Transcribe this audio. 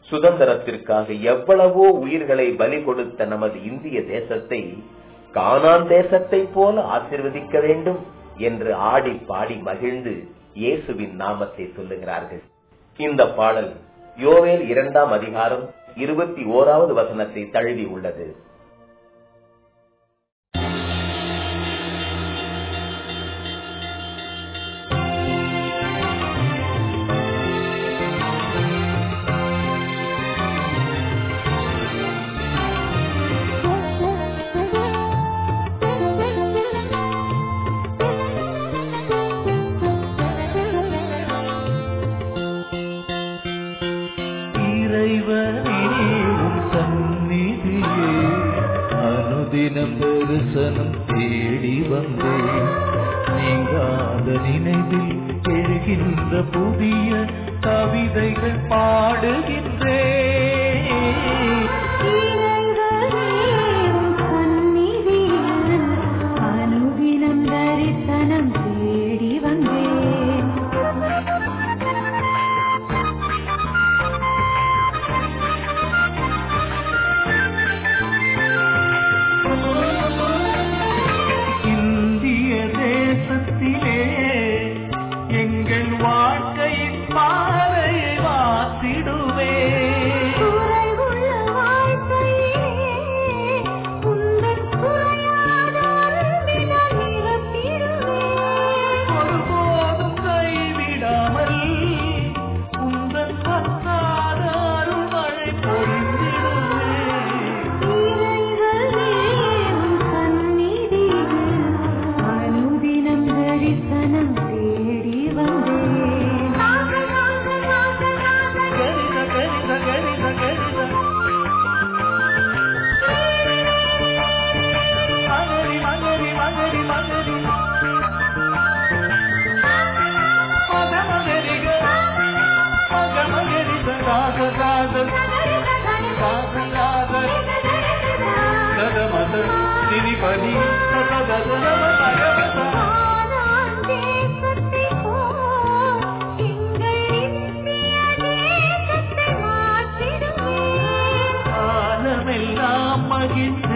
சுதந்திரத்திற்காக எவ்வளவோ உயிர்களை பலி கொடுத்த நமது இந்திய தேசத்தை கானான் தேசத்தை போல ஆசிர்வதிக்க வேண்டும் என்று ஆடி பாடி மகிழ்ந்து இயேசுவின் நாமத்தை சொல்லுகிறார்கள் இந்த பாடல் யோவேல் இரண்டாம் அதிகாரம் இருபத்தி ஓராவது வசனத்தை தழுவி உள்ளது இறைவனே உம் சந்நிதியே அனுதினம் தரிசனம் தேடி வந்தேன் நீங்காத நினைவில் எழுகின்ற புதிய கவிதைகள் பாடுகின்றேன் அனுதினம் தரிசனம் தேடி வந்தேன் இந்திய தேசத்திலே எங்கள் வாழ்க்கையின் பாதையை வாசிடுவேன் குறைவுள்ள வாழ்க்கையிலே உந்தன் குறையாத அன்பினால் நிரப்பிடுவேன். ஒருபோதும் கைவிடாமல் உந்தன் பத்தாத அருள்மழை பொழிந்திடுவேன் இறைவனே உன் சந்நிதியில் அனுதினம் தரிசனம் தேடி வந்தேன் கரித கரித கரித கரித மகரி மகரி மகரி மகரி மக மகரிக மக மகரித ராக ராக ராக ராக கத மத திரி பதி கத கத நம மகரத ஆனான் தேசத்தைப் போல் எங்கள் இந்திய தேசத்தை மாற்றிடுவேன் காலமெல்லாம் மகிழ்ந்து